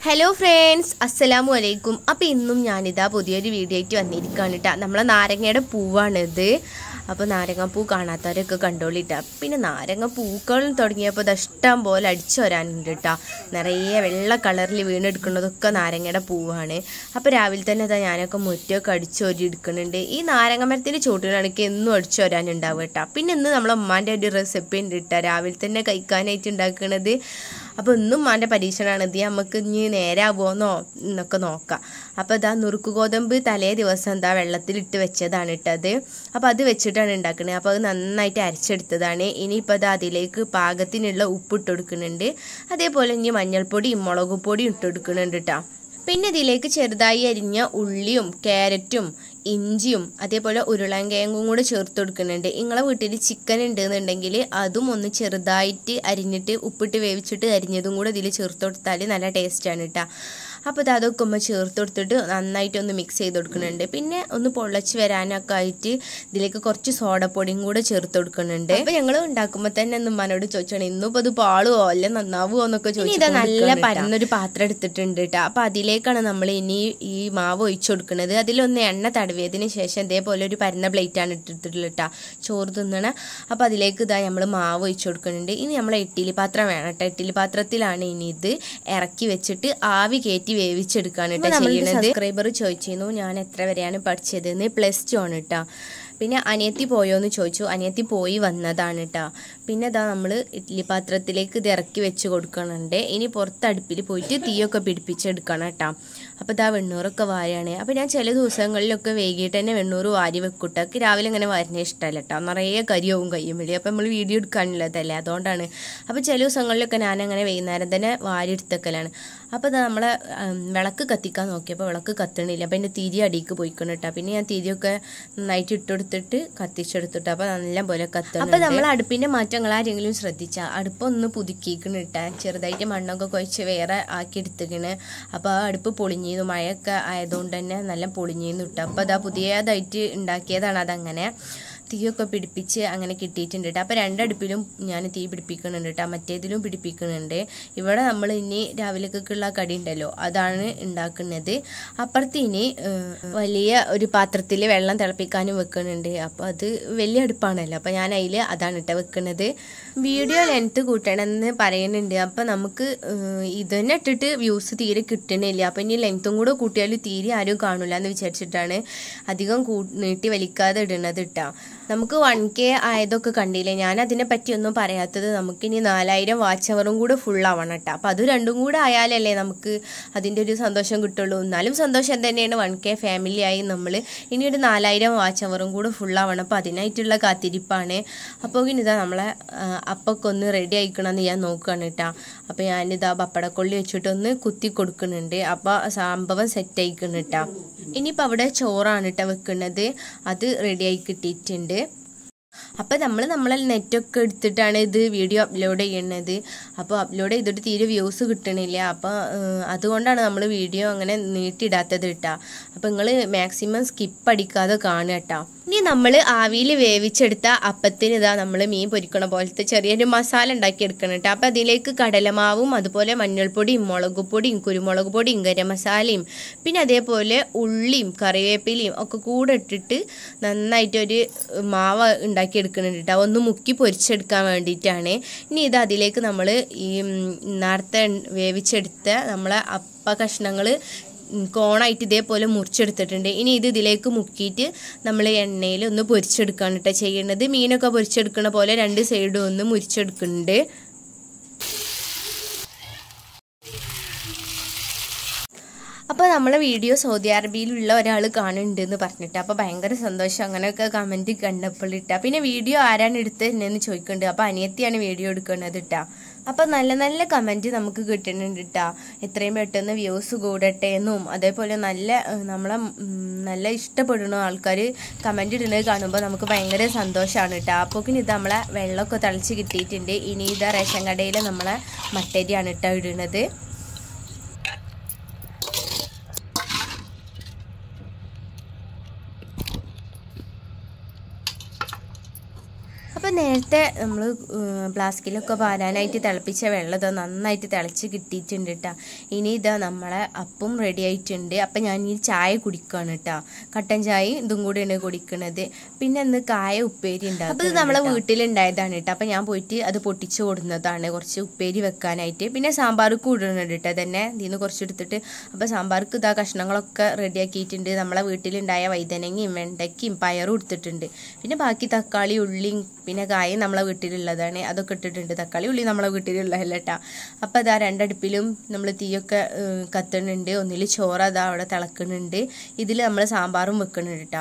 hello friends അസ്സലാമു അലൈക്കും അപ്പോൾ ഇന്നും ഞാനിതാ പുതിയൊരു വീഡിയോ ആയിട്ട് വന്നിരിക്കുകയാണ് കേട്ടോ നമ്മളെ നാരങ്ങയുടെ പൂവാണിത് അപ്പോൾ നാരങ്ങാപ്പൂ കാണാത്തവരൊക്കെ കണ്ടോളിട്ടാ പിന്നെ നാരങ്ങ പൂക്കൾ തുടങ്ങിയപ്പോൾ ഇത് ഇഷ്ടം പോലെ അടിച്ചു വരാനുണ്ട് കേട്ടോ നിറയെ വെള്ള കളറിൽ വീണെടുക്കുന്നതൊക്കെ നാരങ്ങയുടെ പൂവാണ് അപ്പോൾ രാവിലെ തന്നെ അതാ ഞാനൊക്കെ മുറ്റമൊക്കെ അടിച്ചു വരി എടുക്കുന്നുണ്ട് ഈ നാരങ്ങ മരത്തിൻ്റെ ചോട്ടിലാണെങ്കിൽ എന്നും അടിച്ചു വരാനുണ്ടാവും കേട്ടോ പിന്നെ ഇന്ന് നമ്മളെ ഉമ്മാൻ്റെ ഒരു റെസിപ്പി ഉണ്ട് കേട്ടോ രാവിലെ തന്നെ കഴിക്കാനായിട്ട് ഉണ്ടാക്കുന്നത് അപ്പോൾ ഇന്നും ഉമ്മാൻ്റെ പരീക്ഷണമാണ് ഇത് നമുക്ക് ഇനി നേരാവുമോന്നോ എന്നൊക്കെ നോക്കാം അപ്പോൾ ഇതാ നുറുക്ക് ഗോതമ്പ് തലേ ദിവസം എന്താ വെള്ളത്തിലിട്ട് വെച്ചതാണ് ഇട്ടത് അപ്പോൾ അത് വെച്ചിട്ടാണ് ഉണ്ടാക്കുന്നത് അപ്പോൾ അത് നന്നായിട്ട് അരച്ചെടുത്തതാണ് ഇനിയിപ്പോൾ അത് അതിലേക്ക് പാകത്തിനുള്ള ഉപ്പ് ഇട്ട് കൊടുക്കുന്നുണ്ട് അതേപോലെ ഇനി മഞ്ഞൾപ്പൊടിയും മുളക് പൊടിയും ഇട്ട് കൊടുക്കുന്നുണ്ട് കേട്ടോ പിന്നെ ഇതിലേക്ക് ചെറുതായി അരിഞ്ഞ ഉള്ളിയും ക്യാരറ്റും ഇഞ്ചിയും അതേപോലെ ഉരുളൻകിഴങ്ങും കൂടെ ചേർത്ത് കൊടുക്കുന്നുണ്ട് നിങ്ങളെ വീട്ടിൽ ചിക്കൻ ഉണ്ടെന്നുണ്ടെങ്കിൽ അതും ഒന്ന് ചെറുതായിട്ട് അരിഞ്ഞിട്ട് ഉപ്പിട്ട് വേവിച്ചിട്ട് അരിഞ്ഞതും കൂടെ ഇതിൽ ചേർത്ത് കൊടുത്താൽ നല്ല ടേസ്റ്റാണ് കേട്ടോ അപ്പോൾ ഇത് അതൊക്കെ ഉമ്മ ചേർത്ത് കൊടുത്തിട്ട് നന്നായിട്ട് ഒന്ന് മിക്സ് ചെയ്ത് കൊടുക്കുന്നുണ്ട് പിന്നെ ഒന്ന് പൊള്ളച്ച് വരാനൊക്കെ ആയിട്ട് ഇതിലേക്ക് കുറച്ച് സോഡപ്പൊടിയും കൂടെ ചേർത്ത് കൊടുക്കുന്നുണ്ട് അപ്പോൾ ഞങ്ങൾ ഉണ്ടാക്കുമ്പോൾ തന്നെ ഒന്ന് ഉമ്മാനോട് ചോദിച്ചാണ് ഇന്നിപ്പോൾ അത് പാളുവോ അല്ല നന്നാവുമോ എന്നൊക്കെ ചോദിച്ചു ഇതാ നല്ല പരന്നൊരു പാത്രം എടുത്തിട്ടുണ്ട് കേട്ടോ അപ്പോൾ അതിലേക്കാണ് നമ്മൾ ഇനി ഈ മാവ് ഒഴിച്ചു കൊടുക്കുന്നത് അതിലൊന്ന് എണ്ണ തടവിയതിന് ശേഷം ഇതേപോലെ ഒരു പരന്ന പ്ലേറ്റാണ് ഇട്ടിട്ടുള്ളത് കേട്ടോ ചോറ് തിന്നണ അപ്പോൾ അതിലേക്ക് ഇതാ നമ്മൾ മാവ് ഒഴിച്ചു കൊടുക്കുന്നുണ്ട് ഇനി നമ്മൾ ഇഡ്ഡലി പാത്രം വേണം കേട്ടോ ഇഡ്ഡലി പാത്രത്തിലാണ് ഇനി ഇത് ഇറക്കി വെച്ചിട്ട് ആവി കയറ്റി വേവിച്ചെടുക്കാണ് കേട്ടോ ചെയ്യുന്നത് സബ്സ്ക്രൈബർ ചോദിച്ചിരുന്നു ഞാൻ എത്ര വരെയാണ് പഠിച്ചതെന്ന് പ്ലസ് ടു ആണ് കേട്ടോ പിന്നെ അനിയത്തി പോയോ എന്ന് ചോദിച്ചു അനിയത്തി പോയി വന്നതാണ് കേട്ടോ പിന്നെ ഇതാ നമ്മൾ ഇഡ്ഡലി പാത്രത്തിലേക്ക് ഇത് ഇറക്കി വെച്ച് കൊടുക്കണുണ്ട് ഇനി പുറത്ത് അടുപ്പിൽ പോയിട്ട് തീയൊക്കെ പിടിപ്പിച്ചെടുക്കണം കേട്ടോ അപ്പോൾ ഇതാ വെണ്ണൂറൊക്കെ വാരാണ് അപ്പോൾ ഞാൻ ചില ദിവസങ്ങളിലൊക്കെ വൈകിട്ട് തന്നെ വെണ്ണൂറ് വാരി വെക്കൂട്ടോ എനിക്ക് രാവിലെ ഇങ്ങനെ വരുന്ന ഇഷ്ടമല്ല കേട്ടോ നിറയെ കരിയാവും കയ്യും വലിയ അപ്പോൾ നമ്മൾ വീഡിയോ എടുക്കാനുള്ളതല്ലേ അതുകൊണ്ടാണ് അപ്പോൾ ചില ദിവസങ്ങളിലൊക്കെ ഞാൻ അങ്ങനെ വൈകുന്നേരം തന്നെ വാരി എടുത്തേക്കലാണ് അപ്പോൾ ഇതാ നമ്മളെ ഉം, വിളക്ക് കത്തിക്കാൻ നോക്കിയപ്പോൾ വിളക്ക് കത്തണില്ല അപ്പോൾ എൻ്റെ തിരി അടിക്ക് പോയിക്കണം കേട്ടോ പിന്നെ ഞാൻ തിരിയൊക്കെ നന്നായിട്ട് ഇട്ടെടുത്തിട്ട് കത്തിച്ചെടുത്തിട്ട് അപ്പോൾ നല്ല പോലെ കത്തണം അപ്പോൾ നമ്മൾ അടുപ്പിൻ്റെ മാറ്റങ്ങൾ ആരെങ്കിലും ശ്രദ്ധിച്ചാൽ അടുപ്പൊന്ന് പുതുക്കിക്കണം ഇട്ടാ ചെറുതായിട്ട് മണ്ണൊക്കെ കുഴച്ച് വേറെ ആക്കി എടുത്തിക്കണ് അപ്പോൾ ആ അടുപ്പ് പൊളിഞ്ഞിരുന്നു മഴയൊക്കെ ആയതുകൊണ്ട് തന്നെ നല്ല പൊളിഞ്ഞിരുന്നു ഇട്ടു അപ്പോൾ അതാ പുതിയതായിട്ട് ഉണ്ടാക്കിയതാണ് അതങ്ങനെ തീയൊക്കെ പിടിപ്പിച്ച് അങ്ങനെ കിട്ടിയിട്ടുണ്ട് കേട്ടോ അപ്പോൾ രണ്ടടുപ്പിലും ഞാൻ തീ പിടിപ്പിക്കുന്നുണ്ട് കേട്ടോ മറ്റേതിലും പിടിപ്പിക്കുന്നുണ്ട് ഇവിടെ നമ്മൾ ഇനി രാവിലേക്കൊക്കെയുള്ള കടി ഉണ്ടല്ലോ അതാണ് ഉണ്ടാക്കുന്നത് അപ്പുറത്ത് ഇനി ഏഹ്, വലിയ ഒരു പാത്രത്തിൽ വെള്ളം തിളപ്പിക്കാനും വെക്കുന്നുണ്ട് അപ്പോൾ അത് വലിയ അടുപ്പാണല്ലോ അപ്പോൾ ഞാൻ അതിൽ അതാണ് കേട്ടോ വെക്കുന്നത് വീഡിയോ ലെങ്ത്ത് കൂട്ടണമെന്ന് പറയുന്നുണ്ട് അപ്പോൾ നമുക്ക് ഏഹ്, ഇത് തന്നെ ഇട്ടിട്ട് വ്യൂസ് തീരെ കിട്ടണില്ല അപ്പോൾ ഇനി ലെങ്ത്തും കൂടെ കൂട്ടിയാൽ തീരെ ആരും കാണില്ല എന്ന് വിചാരിച്ചിട്ടാണ് അധികം കൂ നീട്ടി വലിക്കാതെ ഇടുന്നത് ഇട്ടാ നമുക്ക് വൺ കെ ആയതൊക്കെ കണ്ടില്ലേ ഞാൻ അതിനെ പറ്റിയൊന്നും പറയാത്തത് നമുക്കിനി നാലായിരം വാച്ച് അവറും കൂടെ ഫുൾ ആവണം കേട്ടോ അപ്പോൾ അത് രണ്ടും കൂടെ ആയാലല്ലേ നമുക്ക് അതിൻ്റെ ഒരു സന്തോഷം കിട്ടുള്ളൂ എന്നാലും സന്തോഷം തന്നെയാണ് വൺ കെ ഫാമിലി ആയി നമ്മൾ ഇനി ഒരു നാലായിരം വാച്ച് അവറും കൂടെ ഫുൾ ആവണം അപ്പോൾ അതിനായിട്ടുള്ള കാത്തിരിപ്പാണ് അപ്പോൾ ഇനി ഇതാ നമ്മളെ ആ, അപ്പൊക്കെ ഒന്ന് റെഡി ആയിക്കണമെന്ന് ഞാൻ നോക്കുകയാണ് കേട്ടോ അപ്പോൾ ഞാനിതാ പപ്പടക്കൊള്ളി വെച്ചിട്ടൊന്ന് കുത്തി കൊടുക്കുന്നുണ്ട് അപ്പോൾ സംഭവം സെറ്റ് ആയിക്കണം കേട്ടോ ഇനിയിപ്പോൾ അവിടെ ചോറാണ് കേട്ടോ വെക്കുന്നത് അത് റെഡി ആയി കിട്ടിയിട്ടുണ്ട് അപ്പോൾ നമ്മൾ നമ്മളെ നെറ്റൊക്കെ എടുത്തിട്ടാണ് ഇത് വീഡിയോ അപ്ലോഡ് ചെയ്യുന്നത് അപ്പോൾ അപ്ലോഡ് ചെയ്തിട്ട് തീരെ വ്യൂസ് കിട്ടണില്ല അപ്പോൾ ഏഹ്, അതുകൊണ്ടാണ് നമ്മൾ വീഡിയോ അങ്ങനെ നീട്ടിയിടാത്തത് കേട്ടോ അപ്പോൾ നിങ്ങൾ മാക്സിമം സ്കിപ്പ് അടിക്കാതെ കാണുക കേട്ടോ ഇനി നമ്മൾ ആവിയിൽ വേവിച്ചെടുത്ത അപ്പത്തിന് ഇതാ നമ്മൾ മീൻ പൊരിക്കണ പോലത്തെ ചെറിയൊരു മസാല ഉണ്ടാക്കി എടുക്കണം കേട്ടോ അപ്പോൾ അതിലേക്ക് കടലമാവും അതുപോലെ മഞ്ഞൾപ്പൊടിയും മുളക് പൊടിയും കുരുമുളക് പൊടിയും ഗരം മസാലയും പിന്നെ അതേപോലെ ഉള്ളിയും കറിവേപ്പിലയും ഒക്കെ കൂടെ ഇട്ടിട്ട് നന്നായിട്ടൊരു മാവ് ഉണ്ടാക്കി എടുക്കുന്നുണ്ട് കേട്ടോ ഒന്ന് മുക്കി പൊരിച്ചെടുക്കാൻ വേണ്ടിയിട്ടാണ് ഇനി ഇത് അതിലേക്ക് നമ്മൾ ഈ ഉം, നേരത്തെ വേവിച്ചെടുത്ത നമ്മളെ അപ്പ കഷ്ണങ്ങൾ കോണായിട്ട് ഇതേപോലെ മുറിച്ചെടുത്തിട്ടുണ്ട് ഇനി ഇത് ഇതിലേക്ക് മുക്കിയിട്ട് നമ്മൾ എണ്ണയിൽ ഒന്ന് പൊരിച്ചെടുക്കുകയാണ് കേട്ടോ ചെയ്യുന്നത് മീനൊക്കെ പൊരിച്ചെടുക്കുന്ന പോലെ രണ്ട് സൈഡും ഒന്ന് മുരിച്ചെടുക്കുന്നുണ്ട് അപ്പോൾ നമ്മളെ വീഡിയോ സൗദി അറേബ്യയിലുള്ള ഒരാൾ കാണുന്നുണ്ട് എന്ന് പറഞ്ഞിട്ട് അപ്പോൾ ഭയങ്കര സന്തോഷം അങ്ങനെയൊക്കെ കമൻറ്റ് കണ്ടപ്പോൾ ഇട്ടാ പിന്നെ വീഡിയോ ആരാണ് എടുത്തതെന്ന് ചോദിക്കുന്നുണ്ട് അപ്പോൾ അനിയത്തിയാണ് വീഡിയോ എടുക്കുന്നത് ഇട്ടാ അപ്പോൾ നല്ല നല്ല കമൻറ്റ് നമുക്ക് കിട്ടുന്നുണ്ട് കേട്ടോ എത്രയും പെട്ടെന്ന് വ്യൂസ് കൂടട്ടെ എന്നും അതേപോലെ നല്ല ഏഹ്, നമ്മളെ ഉം, നല്ല ഇഷ്ടപ്പെടുന്ന ആൾക്കാർ കമൻറ്റ് ഇടുന്നത് കാണുമ്പോൾ നമുക്ക് ഭയങ്കര സന്തോഷമാണ് കേട്ടോ അപ്പോൾ ഇത് നമ്മളെ വെള്ളമൊക്കെ തളിച്ച് കിട്ടിയിട്ടുണ്ട് ഇനി ഇതാ റേഷൻ കടയിൽ നമ്മളെ മട്ടരിയാണ് കേട്ടോ ഇടുന്നത് അപ്പോൾ നേരത്തെ നമ്മൾ ഫ്ലാസ്കിലൊക്കെ പാരാനായിട്ട് തിളപ്പിച്ച വെള്ളം ഇതാ നന്നായിട്ട് തിളച്ച് കിട്ടിയിട്ടുണ്ട് കേട്ടോ ഇനി ഇതാ നമ്മളെ അപ്പം റെഡി ആയിട്ടുണ്ട് അപ്പം ഞാൻ ഈ ചായ കുടിക്കുകയാണ് കേട്ടോ കട്ടൻ ചായയും ഇതും കൂടിയാണ് കുടിക്കണത് പിന്നെ ഇന്ന് കായ ഉപ്പേരി ഉണ്ടാകും അപ്പം ഇത് നമ്മളെ വീട്ടിലുണ്ടായതാണ് കേട്ടോ അപ്പം ഞാൻ പോയിട്ട് അത് പൊട്ടിച്ചു കൊടുക്കുന്നതാണ് കുറച്ച് ഉപ്പേരി വെക്കാനായിട്ട് പിന്നെ സാമ്പാർക്ക് ഇടുന്നുണ്ട് കേട്ടോ തന്നെ ഇതിന്ന് കുറച്ച് എടുത്തിട്ട് അപ്പോൾ സാമ്പാർക്ക് ഇതാ കഷ്ണങ്ങളൊക്കെ റെഡിയാക്കിയിട്ടുണ്ട് നമ്മളെ വീട്ടിലുണ്ടായ വൈതനങ്ങയും വെണ്ടയ്ക്കയും പയറും എടുത്തിട്ടുണ്ട് പിന്നെ ബാക്കി തക്കാളി ഉള്ളിയും പിന്നെ കായും നമ്മളെ വീട്ടിലുള്ളതാണ് അതൊക്കെ ഇട്ടിട്ടുണ്ട് തക്കാളി ഉള്ളി നമ്മളെ വീട്ടിലുള്ളതല്ല കേട്ടോ അപ്പോൾ അതാ രണ്ടടുപ്പിലും നമ്മൾ തീയൊക്കെ ഏഹ്, കത്തുന്നുണ്ട് ഒന്നിൽ ചോറ് അതാ അവിടെ തിളക്കുന്നുണ്ട് ഇതിൽ നമ്മൾ സാമ്പാറും വെക്കുന്നുണ്ട് കേട്ടോ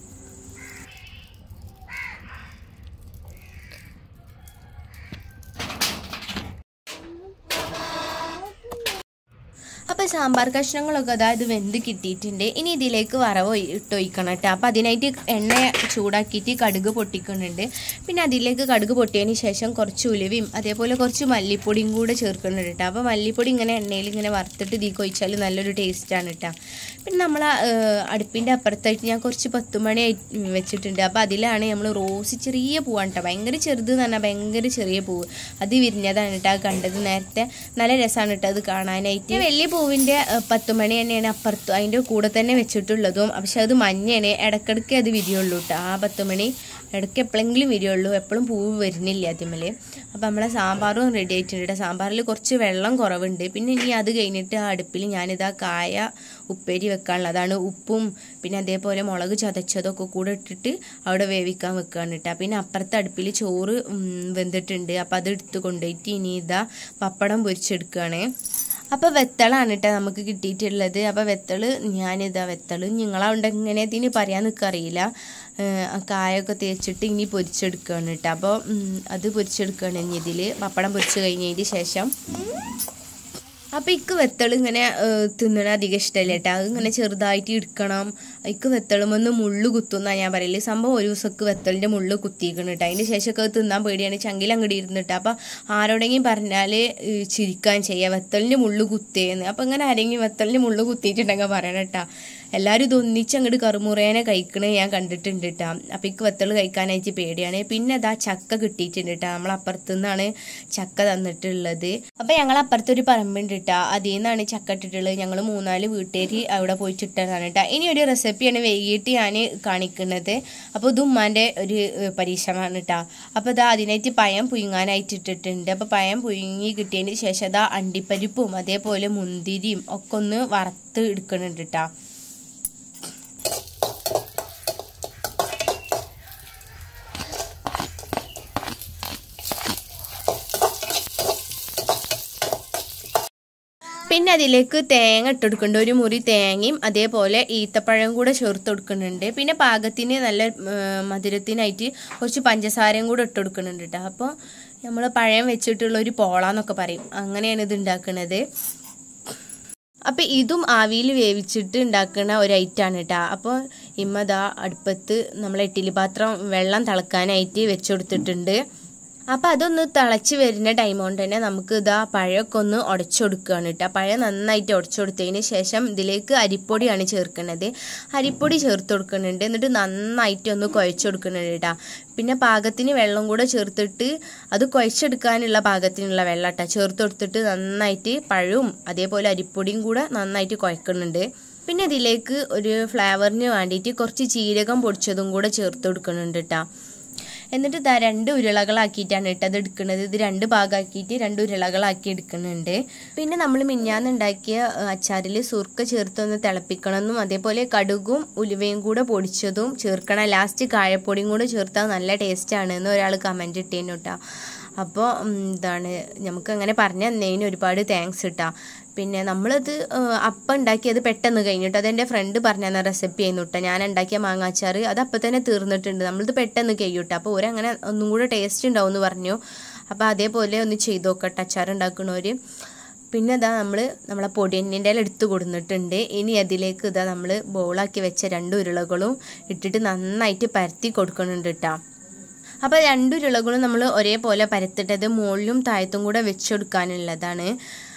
അപ്പോൾ സാമ്പാർ കഷ്ണങ്ങളൊക്കെ അതായത് വെന്ത് കിട്ടിയിട്ടുണ്ട് ഇനി ഇതിലേക്ക് വറവ് ഒഴി- ഇട്ടൊഴിക്കണം കേട്ടോ അപ്പോൾ അതിനായിട്ട് എണ്ണ ചൂടാക്കിയിട്ട് കടുക് പൊട്ടിക്കുന്നുണ്ട് പിന്നെ അതിലേക്ക് കടുക് പൊട്ടിയതിന് ശേഷം കുറച്ച് ഉലുവയും അതേപോലെ കുറച്ച് മല്ലിപ്പൊടിയും കൂടെ ചേർക്കുന്നുണ്ട് കേട്ടോ അപ്പോൾ മല്ലിപ്പൊടി ഇങ്ങനെ എണ്ണയിൽ ഇങ്ങനെ വറുത്തിട്ട് ഇതിലേക്ക് ഒഴിച്ചാൽ നല്ലൊരു ടേസ്റ്റാണ് കേട്ടോ പിന്നെ നമ്മൾ അടുപ്പിൻ്റെ അപ്പുറത്തായിട്ട് ഞാൻ കുറച്ച് പത്തുമണി ആയി വെച്ചിട്ടുണ്ട് അപ്പോൾ അതിലാണ് നമ്മൾ റോസ് ചെറിയ പൂവാണ് കേട്ടോ ഭയങ്കര ചെറുത് എന്ന് പറഞ്ഞാൽ ഭയങ്കര ചെറിയ പൂവ് അത് വിരിഞ്ഞതാണ് കേട്ടോ കണ്ടത് നേരത്തെ നല്ല രസമാണ് കേട്ടോ അത് കാണാനായിട്ട് വലിയ പൂവിൻ്റെ പത്തുമണി തന്നെയാണ് അപ്പുറത്ത് അതിൻ്റെ കൂടെ തന്നെ വെച്ചിട്ടുള്ളതും പക്ഷെ അത് മഞ്ഞയാണ് ഇടയ്ക്കിടയ്ക്ക് അത് വിരിയുള്ളൂ കേട്ടോ ആ പത്തുമണി ഇടയ്ക്ക് എപ്പോഴെങ്കിലും വിരിയുള്ളൂ എപ്പോഴും പൂവ് വരുന്നില്ല അതിമേൽ അപ്പോൾ നമ്മളെ സാമ്പാറും റെഡി ആയിട്ടുണ്ട് കേട്ടോ സാമ്പാറിൽ കുറച്ച് വെള്ളം കുറവുണ്ട് പിന്നെ ഇനി അത് കഴിഞ്ഞിട്ട് ആ അടുപ്പിൽ ഞാനിതാ കായ ഉപ്പേരി വെക്കാനുള്ളതാണ് ഉപ്പും പിന്നെ അതേപോലെ മുളക് ചതച്ചതൊക്കെ കൂടെ ഇട്ടിട്ട് അവിടെ വേവിക്കാൻ വെക്കുകയാണ് കേട്ടോ പിന്നെ അപ്പുറത്തെ അടുപ്പിൽ ചോറ് ഉം, വെന്തിട്ടുണ്ട് അപ്പോൾ അത് എടുത്ത് കൊണ്ടുപോയിട്ട് ഇനി ഇതാ പപ്പടം പൊരിച്ചെടുക്കുകയാണ് അപ്പോൾ വെത്തളാണ് കേട്ടോ നമുക്ക് കിട്ടിയിട്ടുള്ളത് അപ്പോൾ വെത്തള് ഞാനിതാ വെത്തള് നിങ്ങളവിടെ എങ്ങനെ ഇതിന് പറയാൻ നിൽക്കറിയില്ല കായൊക്കെ തേച്ചിട്ട് ഇനി പൊരിച്ചെടുക്കുകയാണ് കേട്ടോ അപ്പോൾ അത് പൊരിച്ചെടുക്കുകയാണ് ഇനി ഇതിൽ പപ്പടം പൊരിച്ച് കഴിഞ്ഞതിന് ശേഷം അപ്പോൾ ഇക്ക് വെത്തൾ ഇങ്ങനെ തിന്നണ അധികം ഇഷ്ടമല്ല കേട്ടോ അത് ഇങ്ങനെ ചെറുതായിട്ട് എടുക്കണം ഇക്ക് വെത്തളുമെന്ന് മുള്ളു കുത്തുന്നാണ് ഞാൻ പറയല് സംഭവം ഒരു ദിവസമൊക്കെ വെത്തളിൻ്റെ മുള്ളു കുത്തിയിരിക്കണം കേട്ടോ അതിന് ശേഷമൊക്കെ അത് തിന്നാൻ പേടിയാണ് ചങ്കിൽ അങ്ങോട്ട് ഇരുന്നിട്ട് അപ്പോൾ ആരോടെങ്കിലും പറഞ്ഞാൽ ചിരിക്കാൻ ചെയ്യുക വെത്തളിൻ്റെ മുള്ളു കുത്തിയെന്ന് അപ്പോൾ ഇങ്ങനെ ആരെങ്കിലും വെത്തളിൻ്റെ മുള്ളു കുത്തിയിട്ടുണ്ടെങ്കിൽ പറയണം കേട്ടോ എല്ലാവരും ഇത് ഒന്നിച്ച് അങ്ങോട്ട് കറുമുറേനെ കഴിക്കണേ ഞാൻ കണ്ടിട്ടുണ്ട് കേട്ടോ അപ്പോൾ ഇക്ക് വെത്തൾ കഴിക്കാനായിട്ട് പേടിയാണ് പിന്നെ അതാ ചക്ക കിട്ടിയിട്ടുണ്ട് കേട്ടോ നമ്മൾ അപ്പുറത്തു നിന്നാണ് ചക്ക തന്നിട്ടുള്ളത് അപ്പോൾ ഞങ്ങൾ അപ്പുറത്തൊരു പറമ്പുണ്ട് കേട്ടോ അതിൽ നിന്നാണ് ചക്ക ഇട്ടിട്ടുള്ളത് ഞങ്ങൾ മൂന്നാല് വീട്ടുകാർ അവിടെ പോയിട്ട് ഇട്ടതാണ് കേട്ടോ ഇനി ഒരു റെസിപ്പിയാണ് വൈകിട്ട് ഞാൻ കാണിക്കുന്നത് അപ്പോൾ ഇത് ഉമ്മാൻ്റെ ഒരു ഏഹ്, പരീക്ഷണമാണ് കേട്ടോ അപ്പോൾ ഇതാ അതിനായിട്ട് പഴം പുഴുങ്ങാനായിട്ട് ഇട്ടിട്ടുണ്ട് അപ്പോൾ പഴം പുഴുങ്ങി കിട്ടിയതിന് ശേഷം അതാ അണ്ടിപ്പരിപ്പും അതേപോലെ മുന്തിരിയും ഒക്കെ ഒന്ന് വറുത്ത് എടുക്കുന്നുണ്ട് കേട്ടോ പിന്നെ അതിലേക്ക് തേങ്ങ ഇട്ട് കൊടുക്കുന്നുണ്ട് ഒരു മുറി തേങ്ങയും അതേപോലെ ഈത്തപ്പഴം കൂടെ ചേർത്ത് കൊടുക്കുന്നുണ്ട് പിന്നെ പാകത്തിന് നല്ല ഉം, മധുരത്തിനായിട്ട് കുറച്ച് പഞ്ചസാരയും കൂടെ ഇട്ട് കൊടുക്കുന്നുണ്ട് കേട്ടോ അപ്പോൾ നമ്മൾ പഴം വെച്ചിട്ടുള്ള ഒരു പോളാന്നൊക്കെ പറയും അങ്ങനെയാണ് ഇത് ഉണ്ടാക്കുന്നത് അപ്പം ഇതും ആവിയിൽ വേവിച്ചിട്ട് ഉണ്ടാക്കുന്ന ഒരു ഐറ്റാണ് കേട്ടോ അപ്പോൾ ഇമ്മതാ അടുപ്പത്ത് നമ്മൾ ഇഡ്ഡലി പാത്രം വെള്ളം തിളക്കാനായിട്ട് വെച്ച് കൊടുത്തിട്ടുണ്ട് അപ്പോൾ അതൊന്ന് തിളച്ച് വരുന്ന ടൈം കൊണ്ട് തന്നെ നമുക്ക് ഇതാ പഴമൊക്കെ ഒന്ന് ഉടച്ചു കൊടുക്കുകയാണ് കേട്ടോ പഴം നന്നായിട്ട് ഉടച്ചു കൊടുത്തതിന് ശേഷം ഇതിലേക്ക് അരിപ്പൊടിയാണ് ചേർക്കുന്നത് അരിപ്പൊടി ചേർത്ത് കൊടുക്കുന്നുണ്ട് എന്നിട്ട് നന്നായിട്ട് ഒന്ന് കുഴച്ച് കൊടുക്കുന്നുണ്ട് കേട്ടോ പിന്നെ പാകത്തിന് വെള്ളം കൂടെ ചേർത്തിട്ട് അത് കുഴച്ചെടുക്കാനുള്ള പാകത്തിനുള്ള വെള്ളം കേട്ടോ ചേർത്ത് കൊടുത്തിട്ട് നന്നായിട്ട് പഴവും അതേപോലെ അരിപ്പൊടിയും കൂടെ നന്നായിട്ട് കുഴക്കുന്നുണ്ട് പിന്നെ ഇതിലേക്ക് ഒരു ഫ്ലേവറിന് വേണ്ടിയിട്ട് കുറച്ച് ജീരകം പൊടിച്ചതും കൂടെ ചേർത്ത് കൊടുക്കുന്നുണ്ട് കേട്ടോ എന്നിട്ട് ഇതാ രണ്ട് ഉരുളകളാക്കിയിട്ടാണ് കേട്ടോ അത് എടുക്കുന്നത് ഇത് രണ്ട് ഭാഗമാക്കിയിട്ട് രണ്ട് ഉരുളകളാക്കി എടുക്കുന്നുണ്ട് പിന്നെ നമ്മൾ മിഞ്ഞാന്ന് ഉണ്ടാക്കിയ അച്ചാറിൽ സുർക്ക ചേർത്തൊന്ന് തിളപ്പിക്കണമെന്നും അതേപോലെ കടുകും ഉലുവയും കൂടെ പൊടിച്ചതും ചേർക്കണം ലാസ്റ്റ് കായപ്പൊടിയും കൂടെ ചേർത്താൽ നല്ല ടേസ്റ്റാണ് എന്ന് ഒരാൾ കമൻറ്റ് ഇട്ടേനു കേട്ടോ അപ്പോൾ എന്താണ് നമുക്ക് അങ്ങനെ പറഞ്ഞു തന്നതിന് ഒരുപാട് താങ്ക്സ് കേട്ടോ പിന്നെ നമ്മളത് ഏഹ്, അപ്പം ഉണ്ടാക്കിയത് പെട്ടെന്ന് കഴിഞ്ഞിട്ട് അതെൻ്റെ ഫ്രണ്ട് പറഞ്ഞു തന്ന റെസിപ്പി ആയിരുന്നു കേട്ടോ ഞാൻ ഉണ്ടാക്കിയ മാങ്ങാച്ചാർ അത് അപ്പം തന്നെ തീർന്നിട്ടുണ്ട് നമ്മളിത് പെട്ടെന്ന് കഴിയൂട്ടോ അപ്പോൾ ഓരങ്ങനെ ഒന്നും കൂടെ ടേസ്റ്റ് ഉണ്ടാവും എന്ന് പറഞ്ഞു അപ്പോൾ അതേപോലെ ഒന്ന് ചെയ്ത് നോക്കട്ടെ അച്ചാർ ഉണ്ടാക്കണവർ പിന്നെ ഇതാ നമ്മൾ നമ്മളെ പൊടിയന്നിൻ്റെ എടുത്ത് കൊടുത്തിട്ടുണ്ട് ഇനി അതിലേക്ക് ഇതാ നമ്മൾ ബോളാക്കി വെച്ച രണ്ട് ഉരുളകളും ഇട്ടിട്ട് നന്നായിട്ട് പരത്തി കൊടുക്കുന്നുണ്ട് കേട്ടോ അപ്പോൾ രണ്ട് ഉരുളകളും നമ്മൾ ഒരേപോലെ പരത്തിട്ടത് മുകളിലും താഴത്തും കൂടെ വെച്ചെടുക്കാനുള്ളതാണ്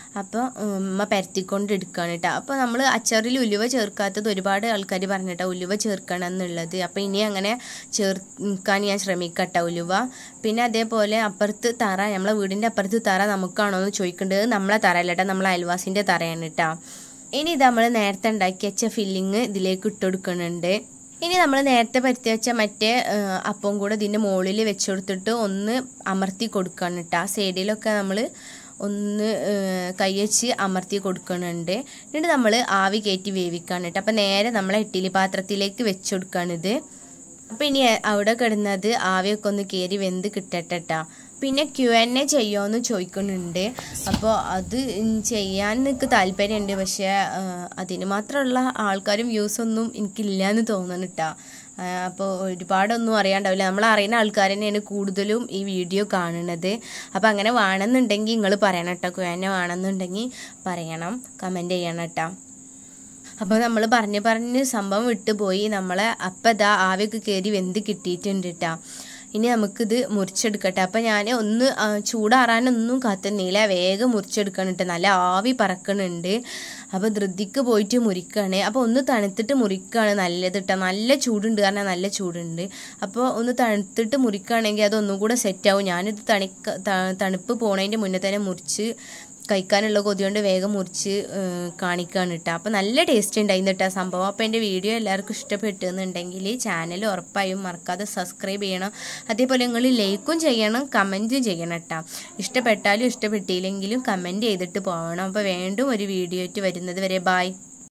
അപ്പോൾ ഉമ്മ പരത്തിക്കൊണ്ട് എടുക്കുകയാണ് കേട്ടോ അപ്പോൾ നമ്മൾ അച്ചാറിൽ ഉലുവ ചേർക്കാത്തത് ഒരുപാട് ആൾക്കാർ പറഞ്ഞിട്ടാ ഉലുവ ചേർക്കണം എന്നുള്ളത് അപ്പോൾ ഇനി അങ്ങനെ ചേർക്കാൻ ഞാൻ ശ്രമിക്കട്ടെ ഉലുവ പിന്നെ അതേപോലെ അപ്പുറത്ത് തറ നമ്മളെ വീടിൻ്റെ അപ്പുറത്ത് തറ നമുക്കാണോ എന്ന് ചോദിക്കേണ്ടത് നമ്മളെ തറയല്ല കേട്ടോ നമ്മളെ അയൽവാസിൻ്റെ തറയാണ് കേട്ടോ ഇനി ഇത് നമ്മൾ നേരത്തെ ഉണ്ടാക്കി വെച്ച ഫില്ലിങ് ഇതിലേക്ക് ഇട്ട് കൊടുക്കുന്നുണ്ട് ഇനി നമ്മൾ നേരത്തെ പരുത്തി വെച്ച മറ്റേ ആ, അപ്പം കൂടെ ഇതിൻ്റെ മുകളിൽ വെച്ച് കൊടുത്തിട്ട് ഒന്ന് അമർത്തി കൊടുക്കണം കേട്ടോ ആ സൈഡിലൊക്കെ നമ്മൾ ഒന്ന് ആ, കൈ വെച്ച് അമർത്തി കൊടുക്കുന്നുണ്ട് എന്നിട്ട് നമ്മൾ ആവി കയറ്റി വേവിക്കാണ് കേട്ടോ അപ്പം നേരെ നമ്മളെ ഇഡ്ഡലി പാത്രത്തിലേക്ക് വെച്ച് കൊടുക്കുകയാണിത് അപ്പം ഇനി അവിടെ കിടന്നത് ആവിയൊക്കെ ഒന്ന് കയറി വെന്ത് കിട്ടട്ടെട്ടാ പിന്നെ ക്യു എൻ എ ചെയ്യുമോയെന്ന് ചോദിക്കുന്നുണ്ട് അപ്പോൾ അത് ചെയ്യാൻ എനിക്ക് താല്പര്യമുണ്ട് പക്ഷേ ആ, അതിന് മാത്രമുള്ള ആൾക്കാരും വ്യൂസൊന്നും എനിക്കില്ല എന്ന് തോന്നുന്നു കേട്ടോ അപ്പോൾ ഒരുപാടൊന്നും അറിയാണ്ടാവില്ല നമ്മൾ അറിയുന്ന ആൾക്കാർ തന്നെയാണ് കൂടുതലും ഈ വീഡിയോ കാണുന്നത് അപ്പോൾ അങ്ങനെ വേണമെന്നുണ്ടെങ്കിൽ നിങ്ങൾ പറയണം കേട്ടോ ക്യു എൻ എ വേണമെന്നുണ്ടെങ്കിൽ പറയണം കമൻറ്റ് ചെയ്യണം കേട്ടോ അപ്പോൾ നമ്മൾ പറഞ്ഞ് പറഞ്ഞ് സംഭവം വിട്ടുപോയി നമ്മളെ അപ്പം ഇതാ ആവിയൊക്കെ കയറി വെന്ത് കിട്ടിയിട്ടുണ്ട് കേട്ടോ ഇനി നമുക്കിത് മുറിച്ചെടുക്കട്ടെ അപ്പം ഞാൻ ഒന്ന് ആ, ചൂടാറാനൊന്നും കാത്തുന്നില്ല വേഗം മുറിച്ചെടുക്കണം കേട്ടോ നല്ല ആവി പറക്കണുണ്ട് അപ്പോൾ ധൃതിക്ക് പോയിട്ട് മുറിക്കുകയാണ് അപ്പോൾ ഒന്ന് തണുത്തിട്ട് മുറിക്കുകയാണ് നല്ലത് കേട്ടോ നല്ല ചൂടുണ്ട് കാരണം നല്ല ചൂടുണ്ട് അപ്പോൾ ഒന്ന് തണുത്തിട്ട് മുറിക്കുകയാണെങ്കിൽ അതൊന്നും കൂടെ സെറ്റാവും ഞാനിത് തണിക്ക ത- തണുപ്പ് പോണതിൻ്റെ മുന്നേ തന്നെ മുറിച്ച് കഴിക്കാനുള്ള കൊതി കൊണ്ട് വേഗം മുറിച്ച് കാണിക്കുകയാണ് കേട്ടോ അപ്പോൾ നല്ല ടേസ്റ്റ് ഉണ്ടായിരുന്നു കേട്ടോ സംഭവം അപ്പോൾ എൻ്റെ വീഡിയോ എല്ലാവർക്കും ഇഷ്ടപ്പെട്ടു എന്നുണ്ടെങ്കിൽ ചാനൽ ഉറപ്പായും മറക്കാതെ സബ്സ്ക്രൈബ് ചെയ്യണം അതേപോലെ നിങ്ങൾ ലൈക്കും ചെയ്യണം കമൻറ്റും ചെയ്യണം കേട്ടോ ഇഷ്ടപ്പെട്ടാലും ഇഷ്ടപ്പെട്ടില്ലെങ്കിലും കമൻറ്റ് ചെയ്തിട്ട് പോകണം അപ്പോൾ വീണ്ടും ഒരു വീഡിയോ ആയിട്ട് വരുന്നത് വരെ ബായ്